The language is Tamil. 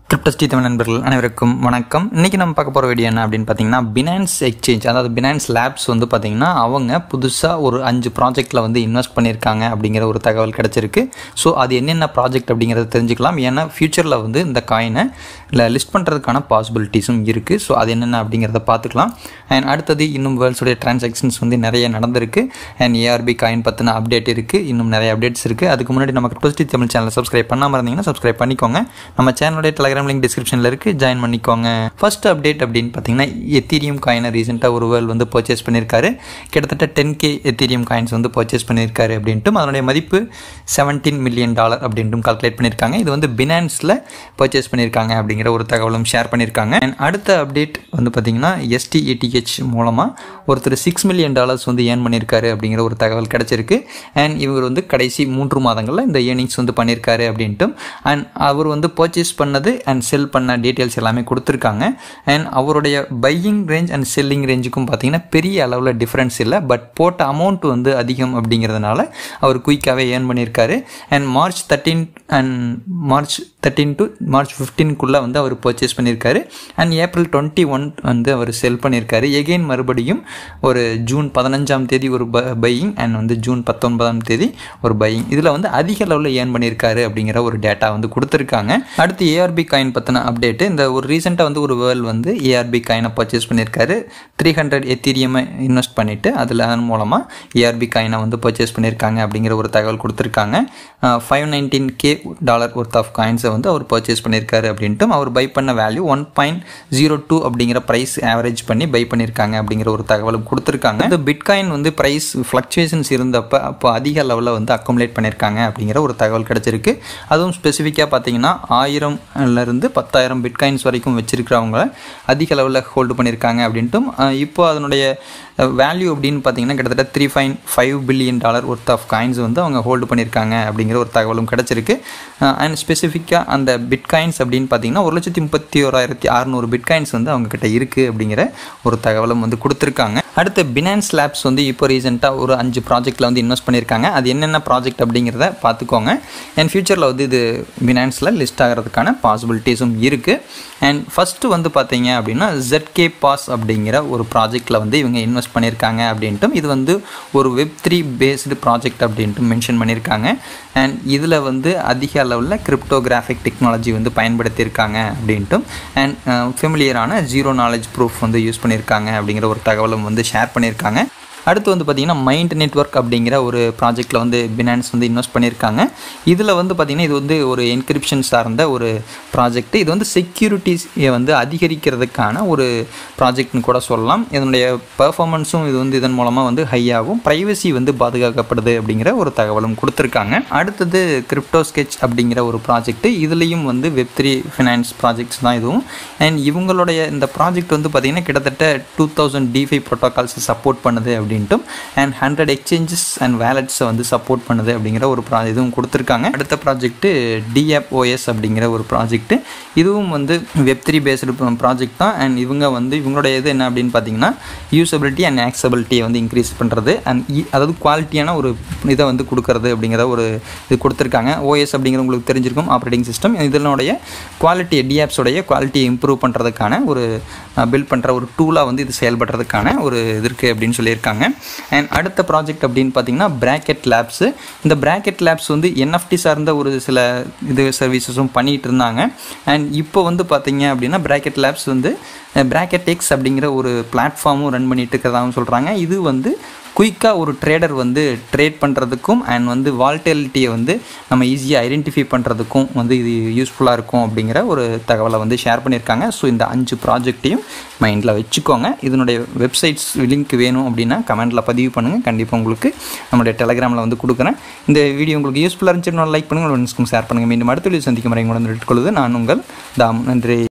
கிரிப்டஸ்டி தமிழ் நண்பர்கள் அனைவருக்கும் வணக்கம் இன்றைக்கி நம்ம பார்க்க போகிற வீடியோ என்ன அப்படின்னு பார்த்தீங்கன்னா பினான்ஸ் எக்ஸ்சேஞ்ச் அதாவது பினான்ஸ் லேப்ஸ் வந்து பார்த்திங்கன்னா அவங்க புதுசாக ஒரு அஞ்சு ப்ராஜெக்ட்டில் வந்து இன்வெஸ்ட் பண்ணியிருக்காங்க அப்படிங்கிற ஒரு தகவல் கிடச்சிருக்கு ஸோ அது என்னென்ன ப்ராஜெக்ட் அப்படிங்கிறத தெரிஞ்சுக்கலாம் ஏன்னா ஃப்யூச்சரில் வந்து இந்த காயினை இல்லை லிஸ்ட் பண்ணுறதுக்கான பாசிபிலிட்டிஸும் இருக்குது ஸோ அது என்னென்ன அப்படிங்கிறத பார்த்துக்கலாம் அண்ட் அடுத்தது இன்னும் வேர்ல்ட்ஸுடைய டிரான்சாக்ஷன்ஸ் வந்து நிறைய நடந்திருக்கு அண்ட் ஏஆர்பி காயின் பற்றின அப்டேட் இருக்குது இன்னும் நிறைய அப்டேட்ஸ் இருக்குது அதுக்கு முன்னாடி நம்ம கிரிப்டஸ்டி தமிழ் சேனலை சப்ஸ்கிரைப் பண்ணாமல் இருந்தீங்கன்னா சப்ஸ்கிரைப் பண்ணிக்கோங்க நம்ம சேனலுடைய டெலகிராம் லிங்க் டிஸ்கிரிப்ஷனில் இருக்குது ஜாயின் பண்ணிக்கோங்க ஃபர்ஸ்ட் அப்டேட் அப்படின்னு பார்த்தீங்கன்னா எத்தீரியம் காயினை ரீசெண்டாக ஒரு வேர்ல் வந்து பர்ச்சேஸ் பண்ணியிருக்காரு கிட்டத்தட்ட டென் கே எத்தீரியம் காயின்ஸ் வந்து பர்ச்சேஸ் பண்ணியிருக்காரு அப்படின்ட்டும் அதனுடைய மதிப்பு செவன்டீன் மில்லியன் டாலர் அப்படின்ட்டும் கால்குலேட் பண்ணியிருக்காங்க இது வந்து பினான்ஸில் பர்ச்சேஸ் பண்ணியிருக்காங்க அப்படிங்கிற ஒரு தகவலும் ஷேர் பண்ணியிருக்காங்க அண்ட் அடுத்த அப்டேட் வந்து பார்த்தீங்கன்னா எஸ்டிஏடிஹெச் மூலமாக ஒருத்தர் சிக்ஸ் மில்லியன் டாலர்ஸ் வந்து ஏர்ன் பண்ணியிருக்காரு அப்படிங்கிற ஒரு தகவல் கிடச்சிருக்கு அண்ட் இவர் வந்து கடைசி மூன்று மாதங்களில் இந்த ஏர்னிங்ஸ் வந்து பண்ணியிருக்காரு அப்படின்ட்டும் அண்ட் அவர் வந்து பர்ச்சேஸ் பண்ணது அண்ட் செல் பண்ண டீட்டெயில்ஸ் எல்லாமே கொடுத்துருக்காங்க அண்ட் அவருடைய பையிங் ரேஞ்ச் அண்ட் செல்லிங் ரேஞ்சுக்கும் பார்த்தீங்கன்னா பெரிய அளவில் டிஃப்ரென்ஸ் இல்லை பட் போட்ட அமௌண்ட் வந்து அதிகம் அப்படிங்கிறதுனால அவர் குயிக்காகவே ஏர்ன் பண்ணியிருக்காரு and March thirteen and March thirteen to March ஃபிஃப்டீனுக்குள்ளே வந்து அவர் பர்ச்சேஸ் பண்ணியிருக்காரு அண்ட் ஏப்ரல் டுவெண்ட்டி ஒன் வந்து அவர் செல் பண்ணியிருக்காரு எகெயின் மறுபடியும் ஒரு ஜூன் பதினஞ்சாம் தேதி ஒரு பையிங் அண்ட் வந்து ஜூன் பத்தொன்பதாம் தேதி ஒரு பையிங் இதில் வந்து அதிக அளவில் ஏர்ன் பண்ணியிருக்காரு அப்படிங்கிற ஒரு டேட்டா வந்து கொடுத்துருக்காங்க அடுத்து ஏஆர்பி காயின் பற்றின அப்டேட்டு இந்த ஒரு ரீசெண்டாக வந்து ஒரு வேர்ல் வந்து ஏஆர்பி காயினை பர்ச்சேஸ் பண்ணியிருக்காரு த்ரீ ஹண்ட்ரட் எத்தீரியமை இன்வெஸ்ட் பண்ணிவிட்டு அதில் அதன் மூலமாக ஏஆர்பி காயினை வந்து பர்ச்சேஸ் பண்ணியிருக்காங்க அப்படிங்கிற ஒரு தகவல் கொடுத்துருக்காங்க five nineteen K dollar worth of காயின்ஸை வந்து அவர் பர்ச்சேஸ் பண்ணியிருக்காரு அப்படின்ட்டு அவர் பை பண்ண value one point zero two அப்படிங்கிற ப்ரைஸ் ஆவரேஜ் பண்ணி பை பண்ணியிருக்காங்க அப்படிங்கிற ஒரு தகவலும் கொடுத்துருக்காங்க இந்த பிட்காயின் வந்து ப்ரைஸ் ஃப்ளக்சுவேஷன்ஸ் இருந்தப்போ அப்போ அதிக லெவலில் வந்து அக்குமுலேட் பண்ணியிருக்காங்க அப்படிங்கிற ஒரு தகவல் கிடச்சிருக்கு அதுவும் ஸ்பெசிஃபிக்காக பார்த்தீங்கன்னா ஆயிரம்லேருந்து பத்தாயிரம் பிட்காயின்ஸ் வரைக்கும் வச்சிருக்கிறவங்க அதிக லெவலில் ஹோல்டு பண்ணியிருக்காங்க அப்படின்ட்டும் இப்போ அதனுடைய வேல்யூ அப்படின்னு பார்த்தீங்கன்னா கிட்டத்தட்ட three fine five billion dollar worth of coins வந்து அவங்க ஹோல்டு பண்ணியிருக்காங்க அப்படிங்கிற ஒரு தகவலும் கிடச்சிருக்கு அண்ட் ஸ்பெசிஃபிக்காக அந்த பிட்காயின்ஸ் அப்படின்னு பார்த்தீங்கன்னா ஒரு லட்சத்தி முப்பத்தி ஓராயிரத்தி அறநூறு பிட்காயின்ஸ் வந்து அவங்கக்கிட்ட இருக்குது அப்படிங்கிற ஒரு தகவலும் வந்து கொடுத்துருக்காங்க அடுத்து பினான்ஸ் லேப்ஸ் வந்து இப்போ ரீசெண்டாக ஒரு அஞ்சு ப்ராஜெக்ட்டில் வந்து இன்வெஸ்ட் பண்ணியிருக்காங்க அது என்னென்ன ப்ராஜெக்ட் அப்படிங்கிறத பார்த்துக்கோங்க அண்ட் ஃபியூச்சரில் வந்து இது பினான்ஸில் லிஸ்ட் ஆகிறதுக்கான பாசிபிலிட்டிஸும் இருக்குது அண்ட் ஃபஸ்ட்டு வந்து பார்த்தீங்க அப்படின்னா ஜெட்கே பாஸ் அப்படிங்கிற ஒரு ப்ராஜெக்ட்டில் வந்து இவங்க இன்வெஸ்ட் பண்ணியிருக்காங்க அப்படின்ட்டும் இது வந்து ஒரு வெப் த்ரீ பேஸ்டு ப்ராஜெக்ட் அப்படின்ட்டு மென்ஷன் பண்ணியிருக்காங்க அண்ட் இதில் வந்து அதிக அளவில் கிரிப்டோகிராஃபிக் டெக்னாலஜி வந்து பயன்படுத்தியிருக்காங்க அப்படின்ட்டும் அண்ட் ஃபெமிலியரான ஜீரோ நாலேஜ் ப்ரூஃப் வந்து யூஸ் பண்ணியிருக்காங்க அப்படிங்கிற ஒரு தகவலும் வந்து ஷேர் பண்ணியிருக்காங்க அடுத்து வந்து பார்த்திங்கன்னா மைண்ட் நெட்ஒர்க் அப்படிங்கிற ஒரு ப்ராஜெக்ட்டில் வந்து பினான்ஸ் வந்து இன்வெஸ்ட் பண்ணியிருக்காங்க இதில் வந்து பார்த்திங்கன்னா இது வந்து ஒரு என்கிரிப்ஷன் சார்ந்த ஒரு ப்ராஜெக்ட் இது வந்து செக்யூரிட்டிஸை வந்து அதிகரிக்கிறதுக்கான ஒரு ப்ராஜெக்ட்னு கூட சொல்லலாம் இதனுடைய பர்ஃபார்மன்ஸும் இது வந்து இதன் மூலமாக வந்து ஹையாகும் ப்ரைவசி வந்து பாதுகாக்கப்படுது அப்படிங்கிற ஒரு தகவலும் கொடுத்துருக்காங்க அடுத்தது கிரிப்டோ ஸ்கெச் அப்படிங்கிற ஒரு ப்ராஜெக்ட் இதுலேயும் வந்து வெப் த்ரீ ஃபினான்ஸ் ப்ராஜெக்ட்ஸ் தான் இதுவும் அண்ட் இவங்களுடைய இந்த ப்ராஜெக்ட் வந்து பார்த்திங்கன்னா கிட்டத்தட்ட two thousand DeFi protocols support பண்ணுது அப்படின்னு அப்படின்ட்டும் அண்ட் ஹண்ட்ரட் எக்ஸ்சேஞ்சஸ் அண்ட் வேலட்ஸை வந்து சப்போர்ட் பண்ணுது அப்படிங்கிற ஒரு ப்ரா இதுவும் கொடுத்துருக்காங்க அடுத்த ப்ராஜெக்ட்டு டிஎப் ஓஎஸ் அப்படிங்கிற ஒரு ப்ராஜெக்ட்டு இதுவும் வந்து வெப் த்ரீ பேஸ்டு ப்ராஜெக்ட் தான் அண்ட் இவங்க வந்து இவங்களோட இது என்ன அப்படின்னு பார்த்தீங்கன்னா யூசபிலிட்டி அண்ட் ஆக்சபிலிட்டியை வந்து இன்க்ரீஸ் பண்ணுறது அண்ட் அதாவது குவாலிட்டியான ஒரு இதை வந்து கொடுக்கறது அப்படிங்கிற ஒரு இது கொடுத்துருக்காங்க ஓஎஸ் அப்படிங்கிற உங்களுக்கு தெரிஞ்சிருக்கும் ஆப்ரேட்டிங் சிஸ்டம் இதனுடைய குவாலிட்டி டிஆப்ஸோடைய குவாலிட்டியை இம்ப்ரூவ் பண்ணுறதுக்கான ஒரு பில்ட் பண்ணுற ஒரு டூலாக வந்து இது செயல்படுறதுக்கான ஒரு இது இருக்குது அப்படின்னு சொல்லியிருக்காங்க அண்ட் அடுத்த ப்ராஜெக்ட் அப்படின்னு பார்த்தீங்கன்னா பிராக்கெட் லேப்ஸு இந்த பிராக்கெட் லேப்ஸ் வந்து என்எஃப்டி சார்ந்த ஒரு சில இது சர்வீசஸும் பண்ணிகிட்டு இருந்தாங்க அண்ட் இப்போ வந்து பார்த்தீங்க அப்படின்னா பிராக்கெட் லேப்ஸ் வந்து பிராக்கெட் எக்ஸ் அப்படிங்கிற ஒரு பிளாட்ஃபார்மும் ரன் பண்ணிட்டு இருக்கிறதாகவும் சொல்கிறாங்க இது வந்து குயிக்காக ஒரு ட்ரேடர் வந்து ட்ரேட் பண்ணுறதுக்கும் அண்ட் வந்து வால்டெலிட்டியை வந்து நம்ம ஈஸியாக ஐடென்டிஃபை பண்ணுறதுக்கும் வந்து இது யூஸ்ஃபுல்லாக இருக்கும் அப்படிங்கிற ஒரு தகவலை வந்து ஷேர் பண்ணியிருக்காங்க ஸோ இந்த அஞ்சு ப்ராஜெக்டையும் மைண்டில் வச்சுக்கோங்க இதனுடைய வெப்சைட்ஸ் லிங்க் வேணும் அப்படின்னா கமெண்ட்டில் பதிவு பண்ணுங்கள் கண்டிப்பாக உங்களுக்கு நம்மளுடைய டெலகிராமில் வந்து கொடுக்குறேன் இந்த வீடியோ உங்களுக்கு யூஸ்ஃபுல்லாக இருந்துச்சுன்னு லைக் பண்ணுங்கள் ஃப்ரெண்ட்ஸ்க்கும் ஷேர் பண்ணுங்கள் மீண்டும் அடுத்த வீடியோ சந்திக்கும் வரை உங்களை கொள்வது நான் உங்கள் தாம் நன்றி